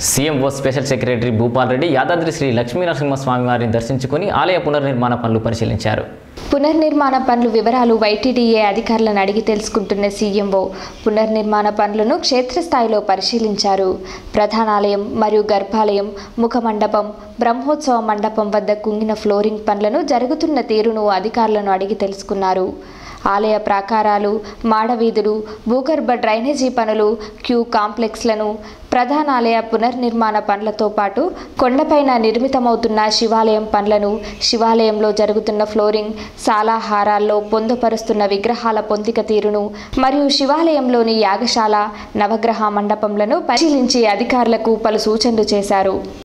CMO special secretary Bhupal Reddy Yadadri Sri Lakshmi Narasimhaswamy వారిని దర్శించుకుని ఆలయ పునర్నిర్మాణ పనులు పరిశీలించారు పునర్నిర్మాణ పనులు వివరాలు వైటీడీఏ అధికారులను అడిగి తెలుసుకుంటున్న సీఎంఓ పునర్నిర్మాణ పనులను క్షేత్రస్థాయిలో పరిశీలించారు ప్రధానాలయం మరియు గర్భాలయం ముఖమండపం బ్రహ్మోత్సవ మండపం వద్ద కుంగిన ఫ్లోరింగ్ పనులను జరుగుతున్న తీరును అధికారులను అడిగి తెలుసుకున్నారు ఆలయ ప్రాకారాలు మాడవీధులు భూగర్భ డ్రైనేజీ పనులు క్యూ కాంప్లెక్స్లను ప్రధానాలయ పునర్నిర్మాణ పనులతో పాటు కొండపైన నిర్మితమవుతున్న శివాలయం పనులను శివాలయంలో జరుగుతున్న ఫ్లోరింగ్ సాలాహారాల్లో పొందుపరుస్తున్న విగ్రహాల పొందిక తీరును మరియు శివాలయంలోని యాగశాల నవగ్రహ మండపంలను పరిశీలించి అధికారులకు పలు సూచనలు చేశారు